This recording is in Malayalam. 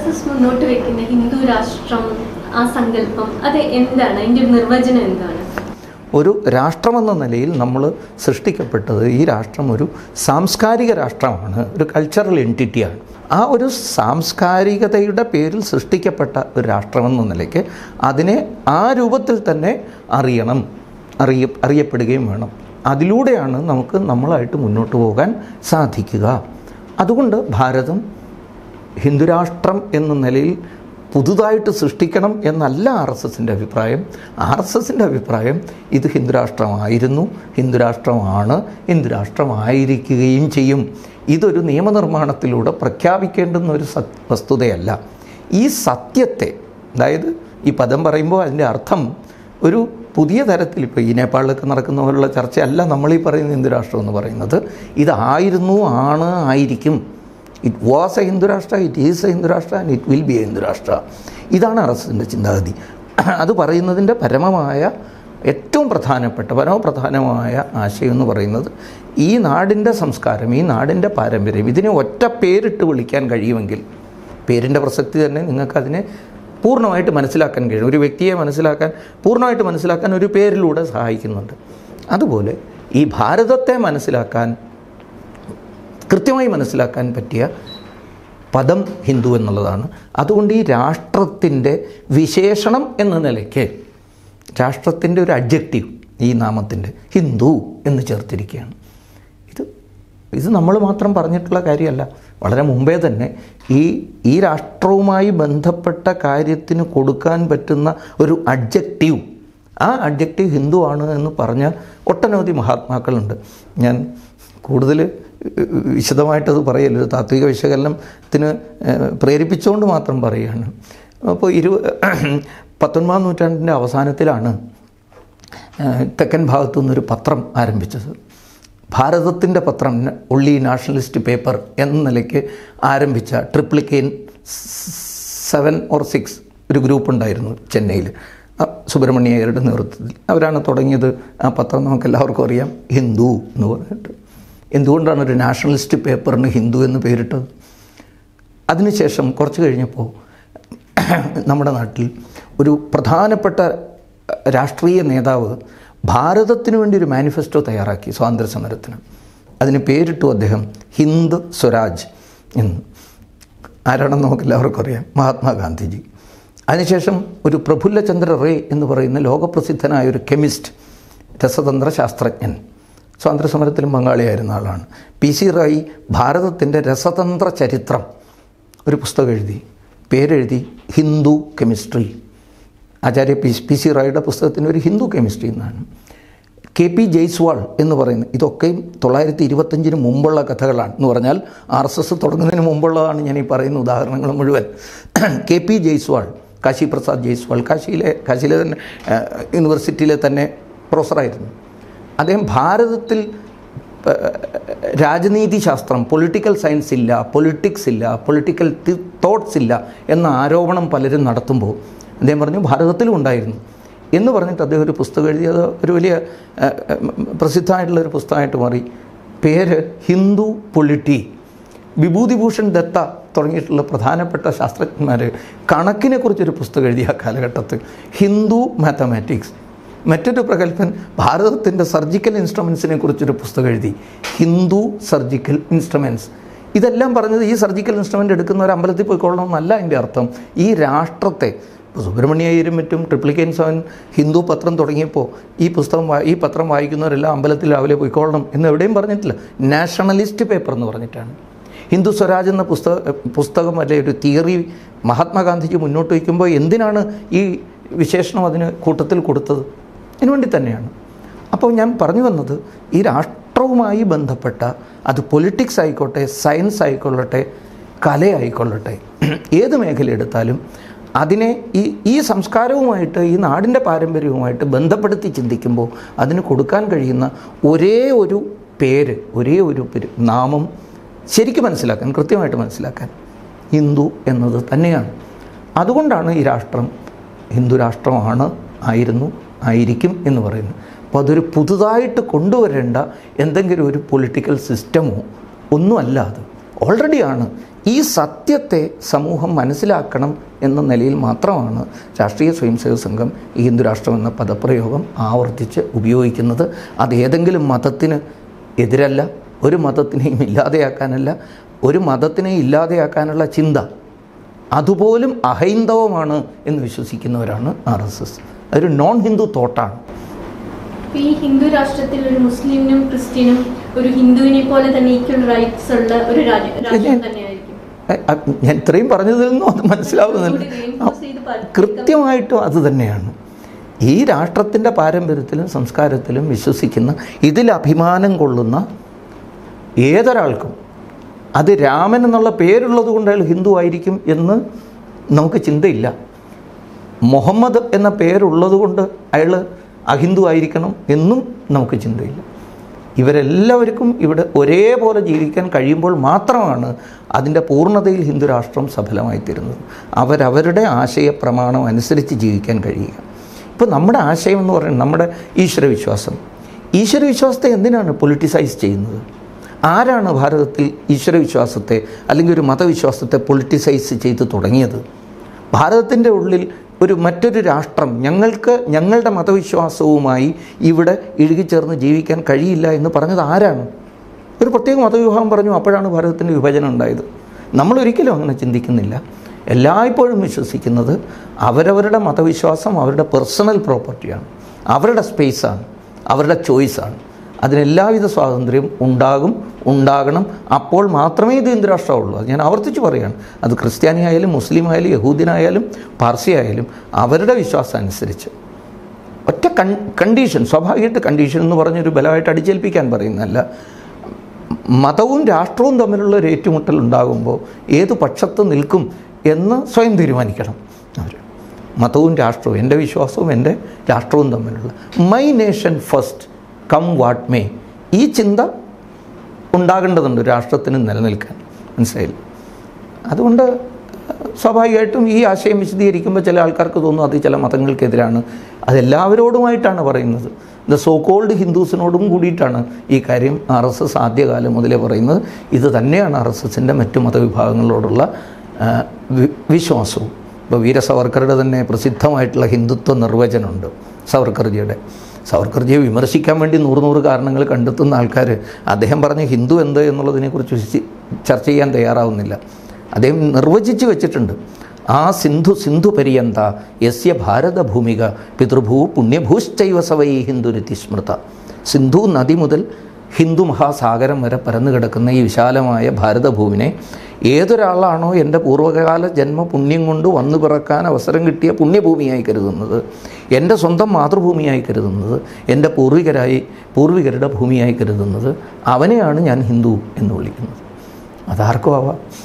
എസ് എസ് മുന്നോട്ട് വെക്കുന്ന ഹിന്ദു രാഷ്ട്രം ആ സങ്കല്പം അത് എന്താണ് അതിന്റെ ഒരു നിർവചനം എന്താണ് ഒരു രാഷ്ട്രമെന്ന നിലയിൽ നമ്മൾ സൃഷ്ടിക്കപ്പെട്ടത് ഈ രാഷ്ട്രം ഒരു സാംസ്കാരിക രാഷ്ട്രമാണ് ഒരു കൾച്ചറൽ എൻറ്റിറ്റിയാണ് ആ ഒരു സാംസ്കാരികതയുടെ പേരിൽ സൃഷ്ടിക്കപ്പെട്ട ഒരു രാഷ്ട്രമെന്ന നിലയ്ക്ക് അതിനെ ആ രൂപത്തിൽ തന്നെ അറിയണം അറിയ അറിയപ്പെടുകയും വേണം അതിലൂടെയാണ് നമുക്ക് നമ്മളായിട്ട് മുന്നോട്ട് പോകാൻ സാധിക്കുക അതുകൊണ്ട് ഭാരതം ഹിന്ദുരാഷ്ട്രം എന്ന നിലയിൽ പുതുതായിട്ട് സൃഷ്ടിക്കണം എന്നല്ല ആർ എസ് എസിൻ്റെ അഭിപ്രായം ആർ എസ് എസിൻ്റെ അഭിപ്രായം ഇത് ഹിന്ദുരാഷ്ട്രമായിരുന്നു ഹിന്ദുരാഷ്ട്രമാണ് ഹിന്ദുരാഷ്ട്രമായിരിക്കുകയും ചെയ്യും ഇതൊരു നിയമനിർമ്മാണത്തിലൂടെ പ്രഖ്യാപിക്കേണ്ടുന്ന ഒരു സത് വസ്തുതയല്ല ഈ സത്യത്തെ അതായത് ഈ പദം പറയുമ്പോൾ അതിൻ്റെ അർത്ഥം ഒരു പുതിയ തരത്തിൽ ഇപ്പോൾ ഈ നേപ്പാളിലൊക്കെ നടക്കുന്ന പോലുള്ള ചർച്ചയല്ല നമ്മളീ പറയുന്ന ഹിന്ദുരാഷ്ട്രം എന്ന് പറയുന്നത് ഇതായിരുന്നു ആണ് ആയിരിക്കും it was A Hindu Rashtra it is A Hindu Rashtra and it will be A Hindu Rashtra ഇതാണ് ആർ എസ് എസിൻ്റെ ചിന്താഗതി അത് പറയുന്നതിൻ്റെ പരമമായ ഏറ്റവും പ്രധാനപ്പെട്ട പരമപ്രധാനമായ ആശയം എന്ന് പറയുന്നത് ഈ നാടിൻ്റെ സംസ്കാരം ഈ നാടിൻ്റെ പാരമ്പര്യം ഇതിനെ ഒറ്റ പേരിട്ട് വിളിക്കാൻ കഴിയുമെങ്കിൽ പേരിൻ്റെ പ്രസക്തി തന്നെ നിങ്ങൾക്കതിനെ പൂർണ്ണമായിട്ട് മനസ്സിലാക്കാൻ കഴിയും ഒരു വ്യക്തിയെ മനസ്സിലാക്കാൻ പൂർണ്ണമായിട്ട് മനസ്സിലാക്കാൻ ഒരു പേരിലൂടെ സഹായിക്കുന്നുണ്ട് അതുപോലെ ഈ ഭാരതത്തെ മനസ്സിലാക്കാൻ കൃത്യമായി മനസ്സിലാക്കാൻ പറ്റിയ പദം ഹിന്ദു എന്നുള്ളതാണ് അതുകൊണ്ട് ഈ രാഷ്ട്രത്തിൻ്റെ വിശേഷണം എന്ന നിലയ്ക്ക് രാഷ്ട്രത്തിൻ്റെ ഒരു അഡ്ജക്റ്റീവ് ഈ നാമത്തിൻ്റെ ഹിന്ദു എന്ന് ചേർത്തിരിക്കുകയാണ് ഇത് ഇത് നമ്മൾ മാത്രം പറഞ്ഞിട്ടുള്ള കാര്യമല്ല വളരെ മുമ്പേ തന്നെ ഈ ഈ രാഷ്ട്രവുമായി ബന്ധപ്പെട്ട കാര്യത്തിന് കൊടുക്കാൻ പറ്റുന്ന ഒരു അഡ്ജക്റ്റീവ് ആ അഡ്ജക്റ്റീവ് ഹിന്ദു ആണ് എന്ന് പറഞ്ഞ ഒട്ടനവധി മഹാത്മാക്കളുണ്ട് ഞാൻ കൂടുതൽ വിശദമായിട്ടത് പറയല്ല ഒരു താത്വിക വിശകലനത്തിന് ഏഹ്, പ്രേരിപ്പിച്ചുകൊണ്ട് മാത്രം പറയുകയാണ് അപ്പോൾ ഇരു പത്തൊൻപതാം നൂറ്റാണ്ടിൻ്റെ അവസാനത്തിലാണ് ഏഹ്, തെക്കൻ ഭാഗത്തു നിന്നൊരു പത്രം ആരംഭിച്ചത് ഭാരതത്തിൻ്റെ പത്രം ഉള്ളി നാഷണലിസ്റ്റ് പേപ്പർ എന്ന നിലയ്ക്ക് ആരംഭിച്ച ട്രിപ്ലിക്കെയിൻ സെവൻ ഓർ സിക്സ് ഒരു ഗ്രൂപ്പ് ഉണ്ടായിരുന്നു ചെന്നൈയിൽ സുബ്രഹ്മണ്യ അയ്യരുടെ നേതൃത്വത്തിൽ അവരാണ് തുടങ്ങിയത് ആ പത്രം നമുക്ക് എല്ലാവർക്കും അറിയാം ഹിന്ദു എന്ന് പറഞ്ഞിട്ട് എന്തുകൊണ്ടാണ് ഒരു നാഷണലിസ്റ്റ് പേപ്പറിന് ഹിന്ദു എന്ന് പേരിട്ടത് അതിനുശേഷം കുറച്ച് കഴിഞ്ഞപ്പോൾ നമ്മുടെ നാട്ടിൽ ഒരു പ്രധാനപ്പെട്ട രാഷ്ട്രീയ നേതാവ് ഭാരതത്തിന് വേണ്ടി ഒരു മാനിഫെസ്റ്റോ തയ്യാറാക്കി സ്വാതന്ത്ര്യ സമരത്തിന് അതിന് പേരിട്ടു അദ്ദേഹം ഹിന്ദ് സ്വരാജ് എന്ന് ആരാണെന്ന് നമുക്ക് എല്ലാവർക്കും അറിയാം മഹാത്മാഗാന്ധിജി അതിനുശേഷം ഒരു പ്രഫുല്ലചന്ദ്ര റേ എന്ന് പറയുന്ന ലോകപ്രസിദ്ധനായ ഒരു കെമിസ്റ്റ് രസതന്ത്ര ശാസ്ത്രജ്ഞൻ സ്വാതന്ത്ര്യ സമരത്തിലും പങ്കാളിയായിരുന്ന ആളാണ് പി സി റായി ഭാരതത്തിൻ്റെ രസതന്ത്ര ചരിത്രം ഒരു പുസ്തകം എഴുതി പേരെഴുതി Hindu chemistry Acharya P P C റായിയുടെ പുസ്തകത്തിൻ്റെ ഒരു ഹിന്ദു കെമിസ്ട്രി എന്നാണ് കെ പി ജയ്സ്വാൾ എന്ന് പറയുന്ന ഇതൊക്കെയും തൊള്ളായിരത്തി ഇരുപത്തഞ്ചിന് മുമ്പുള്ള കഥകളാണ് എന്ന് പറഞ്ഞാൽ ആർ എസ് എസ് തുടങ്ങുന്നതിന് മുമ്പുള്ളതാണ് ഞാൻ ഈ പറയുന്ന ഉദാഹരണങ്ങൾ മുഴുവൻ കെ പി ജയ്സ്വാൾ കാശി പ്രസാദ് ജയ്സ്വാൾ കാശിയിലെ കാശിയിലെ തന്നെ ആ, യൂണിവേഴ്സിറ്റിയിലെ തന്നെ പ്രൊഫസറായിരുന്നു അദ്ദേഹം ഭാരതത്തിൽ ആ, രാജനീതി ശാസ്ത്രം പൊളിറ്റിക്കൽ സയൻസ് ഇല്ല പൊളിറ്റിക്സ് ഇല്ല പൊളിറ്റിക്കൽ തോട്ട്സ് ഇല്ല എന്ന ആരോപണം പലരും നടത്തുമ്പോൾ അദ്ദേഹം പറഞ്ഞു ഭാരതത്തിലും ഉണ്ടായിരുന്നു എന്ന് പറഞ്ഞിട്ട് അദ്ദേഹം ഒരു പുസ്തകം എഴുതി അത് ഒരു വലിയ ആ, ആ, പ്രസിദ്ധമായിട്ടുള്ള ഒരു പുസ്തകമായിട്ട് മാറി പേര് ഹിന്ദു പൊളിറ്റി വിഭൂതിഭൂഷൺ ദത്ത തുടങ്ങിയിട്ടുള്ള പ്രധാനപ്പെട്ട ശാസ്ത്രജ്ഞന്മാർ കണക്കിനെ കുറിച്ചൊരു പുസ്തകം എഴുതിയ ആ കാലഘട്ടത്തിൽ ഹിന്ദു മാത്തമാറ്റിക്സ് മറ്റൊരു പ്രഗത്ഭൻ ഭാരതത്തിൻ്റെ സർജിക്കൽ ഇൻസ്ട്രുമെൻസിനെ കുറിച്ചൊരു പുസ്തകം എഴുതി ഹിന്ദു സർജിക്കൽ ഇൻസ്ട്രുമെൻറ്റ്സ് ഇതെല്ലാം പറഞ്ഞത് ഈ സർജിക്കൽ ഇൻസ്ട്രുമെൻ്റ് എടുക്കുന്ന ഒരു അമ്പലത്തിൽ പോയിക്കൊള്ളണമെന്നല്ല എൻ്റെ അർത്ഥം ഈ രാഷ്ട്രത്തെ ഇപ്പോൾ സുബ്രഹ്മണ്യ അയ്യരും മറ്റും ട്രിപ്ലിക്കേൻ സെവൻ ഹിന്ദു പത്രം തുടങ്ങിയപ്പോൾ ഈ പുസ്തകം വാ- ഈ പത്രം വായിക്കുന്നവരെല്ലാം അമ്പലത്തിൽ രാവിലെ പോയിക്കൊള്ളണം എന്ന് എവിടെയും പറഞ്ഞിട്ടില്ല നാഷണലിസ്റ്റ് പേപ്പർ എന്ന് പറഞ്ഞിട്ടാണ് ഹിന്ദു സ്വരാജ് എന്ന പുസ്തക പുസ്തകം അല്ലെ ഒരു തിയറി മഹാത്മാഗാന്ധിജി മുന്നോട്ട് വയ്ക്കുമ്പോൾ എന്തിനാണ് ഈ വിശേഷണം അതിന് കൂട്ടത്തിൽ കൊടുത്തത് അതിനുവേണ്ടി തന്നെയാണ് അപ്പോൾ ഞാൻ പറഞ്ഞു വന്നത് ഈ രാഷ്ട്രവുമായി ബന്ധപ്പെട്ട അത് പൊളിറ്റിക്സ് ആയിക്കോട്ടെ സയൻസ് ആയിക്കൊള്ളട്ടെ കലയായിക്കൊള്ളട്ടെ ഏത് മേഖല എടുത്താലും അതിനെ ഈ ഈ സംസ്കാരവുമായിട്ട് ഈ നാടിൻ്റെ പാരമ്പര്യവുമായിട്ട് ബന്ധപ്പെടുത്തി ചിന്തിക്കുമ്പോൾ അതിന് കൊടുക്കാൻ കഴിയുന്ന ഒരേ ഒരു പേര് ഒരേ ഒരു പേര് നാമം ശരിക്കും മനസ്സിലാക്കാൻ കൃത്യമായിട്ട് മനസ്സിലാക്കാൻ ഹിന്ദു എന്നത് തന്നെയാണ് അതുകൊണ്ടാണ് ഈ രാഷ്ട്രം ഹിന്ദു രാഷ്ട്രമാണ് ആയിരുന്നു ആയിരിക്കും എന്ന് പറയുന്നത് അപ്പോൾ അതൊരു പുതുതായിട്ട് കൊണ്ടുവരേണ്ട എന്തെങ്കിലും ഒരു പൊളിറ്റിക്കൽ സിസ്റ്റമോ ഒന്നുമല്ല അത് ഓൾറെഡിയാണ് ഈ സത്യത്തെ സമൂഹം മനസ്സിലാക്കണം എന്ന നിലയിൽ മാത്രമാണ് രാഷ്ട്രീയ സ്വയംസേവക സംഘം ഈ ഹിന്ദു രാഷ്ട്രം എന്ന പദപ്രയോഗം ആവർത്തിച്ച് ഉപയോഗിക്കുന്നത് അത് ഏതെങ്കിലും മതത്തിന് എതിരല്ല ഒരു മതത്തിനെയും ഇല്ലാതെയാക്കാനല്ല ഒരു മതത്തിനെയും ഇല്ലാതെയാക്കാനുള്ള ചിന്ത അതുപോലും അഹൈന്ദവമാണ് എന്ന് വിശ്വസിക്കുന്നവരാണ് ആർ എസ് എസ് അതൊരു നോൺ ഹിന്ദു തോട്ടാണ് ഇപ്പൊ ഈ ഹിന്ദു രാഷ്ട്രത്തിൽ ഒരു മുസ്ലിമിനും ക്രിസ്ത്യനും ഒരു ഹിന്ദുവിനെ പോലെ തന്നെ ഈക്വൽ റൈറ്റ്സ് ഉള്ള ഒരു രാജ്യ- രാഷ്ട്രം തന്നെയായിരിക്കും എ, അ, ഞാൻ ഇത്രയും പറഞ്ഞതിൽ നിന്നും അത് മനസ്സിലാവുന്നില്ല കൂടി reinforce ചെയ്ത് പറ- കൃത്യമായിട്ടും അത് തന്നെയാണ് ഈ രാഷ്ട്രത്തിൻ്റെ പാരമ്പര്യത്തിലും സംസ്കാരത്തിലും വിശ്വസിക്കുന്ന ഇതിൽ അഭിമാനം കൊള്ളുന്ന ഏതൊരാൾക്കും അത് രാമൻ എന്നുള്ള പേരുള്ളത് കൊണ്ട് അയാൾ ഹിന്ദു ആയിരിക്കും എന്ന് നമുക്ക് ചിന്തയില്ല മുഹമ്മദ് എന്ന പേരുള്ളത് കൊണ്ട് അയാൾ അഹിന്ദു ആയിരിക്കണം എന്നും നമുക്ക് ചിന്തയില്ല ഇവരെല്ലാവർക്കും ഇവിടെ ഒരേപോലെ ജീവിക്കാൻ കഴിയുമ്പോൾ മാത്രമാണ് അതിൻ്റെ പൂർണ്ണതയിൽ ഹിന്ദു രാഷ്ട്രം സഫലമായി തീരുന്നത് അവരവരുടെ ആശയ പ്രമാണം അനുസരിച്ച് ജീവിക്കാൻ കഴിയുക ഇപ്പോൾ നമ്മുടെ ആശയം എന്ന് പറയുന്നത് നമ്മുടെ ഈശ്വരവിശ്വാസം ഈശ്വരവിശ്വാസത്തെ എന്തിനാണ് പൊളിറ്റിസൈസ് ചെയ്യുന്നത് ആരാണ് ഭാരതത്തിൽ ഈശ്വരവിശ്വാസത്തെ അല്ലെങ്കിൽ ഒരു മതവിശ്വാസത്തെ പൊളിറ്റിസൈസ് ചെയ്ത് തുടങ്ങിയത് ഭാരതത്തിൻ്റെ ഉള്ളിൽ ഒരു മറ്റൊരു രാഷ്ട്രം ഞങ്ങൾക്ക് ഞങ്ങളുടെ മതവിശ്വാസവുമായി ഇവിടെ ഇഴുകിച്ചേർന്ന് ജീവിക്കാൻ കഴിയില്ല എന്ന് പറഞ്ഞത് ആരാണ് ഒരു പ്രത്യേക മതവിഭാഗം പറഞ്ഞു അപ്പോഴാണ് ഭാരതത്തിൻ്റെ വിഭജനം ഉണ്ടായത് നമ്മളൊരിക്കലും അങ്ങനെ ചിന്തിക്കുന്നില്ല എല്ലായ്പ്പോഴും വിശ്വസിക്കുന്നത് അവരവരുടെ മതവിശ്വാസം അവരുടെ പേഴ്സണൽ പ്രോപ്പർട്ടിയാണ് അവരുടെ സ്പേസാണ് അവരുടെ ചോയ്സാണ് അതിന് എല്ലാവിധ സ്വാതന്ത്ര്യം ഉണ്ടാകും ഉണ്ടാകണം അപ്പോൾ മാത്രമേ ഇത് ഹിന്ദു രാഷ്ട്രമുള്ളൂ അത് ഞാൻ ആവർത്തിച്ച് പറയുകയാണ് അത് ക്രിസ്ത്യാനി ആയാലും മുസ്ലിം ആയാലും യഹൂദിനായാലും പാർസി ആയാലും അവരുടെ വിശ്വാസം അനുസരിച്ച് ഒറ്റ കൺ കണ്ടീഷൻ സ്വാഭാവികമായിട്ട് കണ്ടീഷൻ എന്ന് പറഞ്ഞൊരു ബലമായിട്ട് അടിച്ചേൽപ്പിക്കാൻ പറയുന്നതല്ല മതവും രാഷ്ട്രവും തമ്മിലുള്ള ഒരു ഏറ്റുമുട്ടൽ ഉണ്ടാകുമ്പോൾ ഏത് പക്ഷത്ത് നിൽക്കും എന്ന് സ്വയം തീരുമാനിക്കണം അവർ മതവും രാഷ്ട്രവും എൻ്റെ വിശ്വാസവും എൻ്റെ രാഷ്ട്രവും തമ്മിലുള്ള my nation first come what may ഈ ചിന്ത ഉണ്ടാകേണ്ടതുണ്ട് രാഷ്ട്രത്തിന് നിലനിൽക്കാൻ മനസ്സിലായില്ല അതുകൊണ്ട് സ്വാഭാവികമായിട്ടും ഈ ആശയം വിശദീകരിക്കുമ്പോൾ ചില ആൾക്കാർക്ക് തോന്നും അത് ചില മതങ്ങൾക്കെതിരാണ് അതെല്ലാവരോടുമായിട്ടാണ് പറയുന്നത് ദ സോ കോൾഡ് ഹിന്ദുസിനോടും കൂടിയിട്ടാണ് ഈ കാര്യം ആർ എസ് എസ് ആദ്യകാലം മുതലേ പറയുന്നത് ഇത് തന്നെയാണ് ആർ എസ് എസിൻ്റെ മറ്റു മതവിഭാഗങ്ങളോടുള്ള ആ, വി- വിശ്വാസവും ഇപ്പോൾ വീര സവർക്കറുടെ തന്നെ പ്രസിദ്ധമായിട്ടുള്ള ഹിന്ദുത്വ നിർവചനമുണ്ട് സവർക്കർജിയുടെ സവർക്കർജിയെ വിമർശിക്കാൻ വേണ്ടി നൂറ് നൂറ് കാരണങ്ങൾ കണ്ടെത്തുന്ന ആൾക്കാർ അദ്ദേഹം പറഞ്ഞ ഹിന്ദു എന്ത് എന്നുള്ളതിനെക്കുറിച്ച് വിശി- ചർച്ച ചെയ്യാൻ തയ്യാറാവുന്നില്ല അദ്ദേഹം നിർവചിച്ച് വെച്ചിട്ടുണ്ട് ആ സിന്ധു സിന്ധു പര്യന്ത യസ്യ ഭാരതഭൂമിക പിതൃഭൂ പുണ്യഭൂശ്ചൈവ സവൈ ഹിന്ദുരുതി സ്മൃത സിന്ധു നദി മുതൽ ഹിന്ദു മഹാസാഗരം വരെ പരന്നു കിടക്കുന്ന ഈ വിശാലമായ ഭാരതഭൂമിനെ ഏതൊരാളാണോ എൻ്റെ പൂർവ്വകാല ജന്മ പുണ്യം കൊണ്ട് വന്നു പിറക്കാൻ അവസരം കിട്ടിയ പുണ്യഭൂമിയായി കരുതുന്നത് എൻ്റെ സ്വന്തം മാതൃഭൂമിയായി കരുതുന്നത് എൻ്റെ പൂർവികരായി പൂർവികരുടെ ഭൂമിയായി കരുതുന്നത് അവനെയാണ് ഞാൻ ഹിന്ദു എന്ന് വിളിക്കുന്നത് അതാർക്കും ആവാം